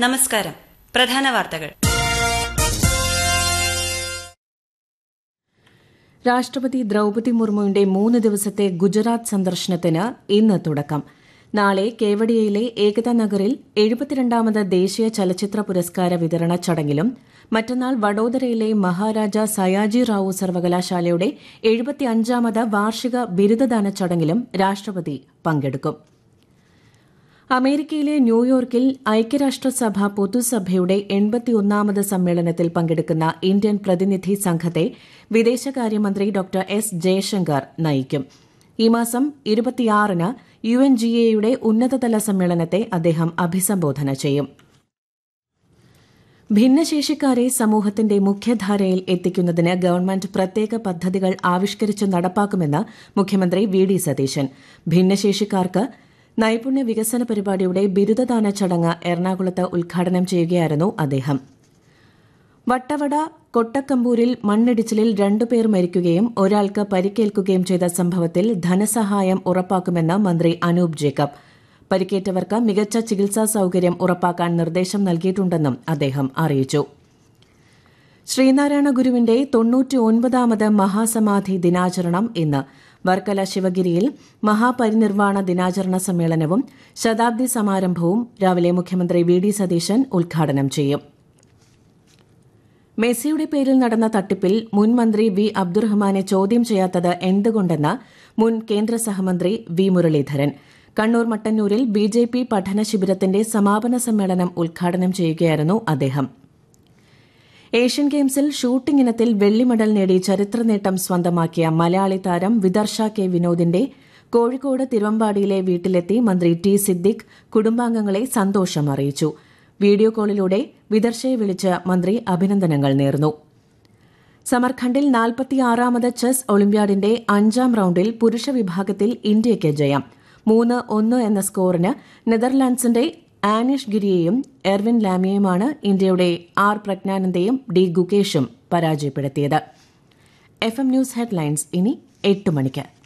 നമസ്കാരം പ്രധാന വാർത്തകൾ രാഷ്ട്രപതി ദ്രൌപതി മുർമുവിന്റെ മൂന്ന് ദിവസത്തെ ഗുജറാത്ത് സന്ദർശനത്തിന് ഇന്ന് തുടക്കം നാളെ കേവഡിയയിലെ ഏകതാ നഗറിൽ എഴുപത്തിരണ്ടാമത് ദേശീയ ചലച്ചിത്ര പുരസ്കാര വിതരണ ചടങ്ങിലും മറ്റന്നാൾ വഡോദരയിലെ മഹാരാജ സയാജി റാവു സർവകലാശാലയുടെ എഴുപത്തിയഞ്ചാമത് വാർഷിക ബിരുദദാന ചടങ്ങിലും രാഷ്ട്രപതി പങ്കെടുക്കും അമേരിക്കയിലെ ന്യൂയോർക്കിൽ ഐക്യരാഷ്ട്രസഭ പൊതുസഭയുടെ എൺപത്തിയൊന്നാമത് സമ്മേളനത്തിൽ പങ്കെടുക്കുന്ന ഇന്ത്യൻ പ്രതിനിധി സംഘത്തെ വിദേശകാര്യമന്ത്രി ഡോക്ടർ എസ് ജയശങ്കർ നയിക്കും ഈ മാസം ഇരുപത്തിയാറിന് യു എൻ ജി എയുടെ ഉന്നതതല സമ്മേളനത്തെ അദ്ദേഹം അഭിസംബോധന ചെയ്യും ഭിന്നശേഷിക്കാരെ സമൂഹത്തിന്റെ മുഖ്യധാരയിൽ എത്തിക്കുന്നതിന് ഗവൺമെന്റ് പ്രത്യേക പദ്ധതികൾ ആവിഷ്കരിച്ച് നടപ്പാക്കുമെന്ന് മുഖ്യമന്ത്രി വി ഡി സതീശൻ ഭിന്നശേഷിക്കാർക്ക് നൈപുണ്യ വികസന പരിപാടിയുടെ ബിരുദദാന ചടങ്ങ് എറണാകുളത്ത് ഉദ്ഘാടനം ചെയ്യുകയായിരുന്നു അദ്ദേഹം വട്ടവട കൊട്ടക്കമ്പൂരിൽ മണ്ണിടിച്ചിലിൽ രണ്ടുപേർ മരിക്കുകയും ഒരാൾക്ക് പരിക്കേൽക്കുകയും ചെയ്ത സംഭവത്തിൽ ധനസഹായം ഉറപ്പാക്കുമെന്ന് മന്ത്രി അനൂപ് ജേക്കബ് പരിക്കേറ്റവർക്ക് മികച്ച ചികിത്സാ സൌകര്യം ഉറപ്പാക്കാൻ നിർദ്ദേശം നൽകിയിട്ടുണ്ടെന്നും അദ്ദേഹം അറിയിച്ചു ശ്രീനാരായണ ഗുരുവിന്റെ തൊണ്ണൂറ്റിയൊൻപതാമത് മഹാസമാധി ദിനാചരണം ഇന്ന് വർക്കല ശിവഗിരിയിൽ മഹാപരിനിർവാണ ദിനാചരണ സമ്മേളനവും ശതാബ്ദി സമാരംഭവും രാവിലെ മുഖ്യമന്ത്രി വി ഡി സതീശൻ ഉദ്ഘാടനം ചെയ്യും മെസ്സിയുടെ പേരിൽ നടന്ന തട്ടിപ്പിൽ മുൻ മന്ത്രി വി അബ്ദുറഹ്മാനെ ചോദ്യം ചെയ്യാത്തത് എന്തുകൊണ്ടെന്ന് മുൻ കേന്ദ്ര സഹമന്ത്രി വി മുരളീധരൻ കണ്ണൂർ മട്ടന്നൂരിൽ ബി ജെ പി പഠന ശിബിരത്തിന്റെ സമാപന സമ്മേളനം ഉദ്ഘാടനം ചെയ്യുകയായിരുന്നു അദ്ദേഹം ഏഷ്യൻ ഗെയിംസിൽ ഷൂട്ടിംഗ് ഇനത്തിൽ വെള്ളി മെഡൽ നേടി ചരിത്ര നേട്ടം സ്വന്തമാക്കിയ മലയാളി താരം വിദർശ കെ വിനോദിന്റെ കോഴിക്കോട് തിരുവമ്പാടിയിലെ വീട്ടിലെത്തി മന്ത്രി ടി സിദ്ദിഖ് കുടുംബാംഗങ്ങളെ സന്തോഷം അറിയിച്ചു വീഡിയോ കോളിലൂടെ വിദർശയെ വിളിച്ച് മന്ത്രി അഭിനന്ദനങ്ങൾ നേർന്നു സമർഖണ്ഡിൽ നാൽപ്പത്തിയാറാമത് ചെസ് ഒളിമ്പ്യാഡിന്റെ അഞ്ചാം റൌണ്ടിൽ പുരുഷ വിഭാഗത്തിൽ ഇന്ത്യയ്ക്ക് ജയം മൂന്ന് ഒന്ന് എന്ന സ്കോറിന് നെതർലാൻഡ്സിന്റെ ആനിഷ് ഗിരിയെയും എർവിൻ ലാമിയെയുമാണ് ഇന്ത്യയുടെ ആർ പ്രജ്ഞാനന്ദയും ഡി ഗുകേഷും പരാജയപ്പെടുത്തിയത് എഫ് എം ന്യൂസ് ഹെഡ്ലൈൻസ് ഇനി എട്ട് മണിക്ക്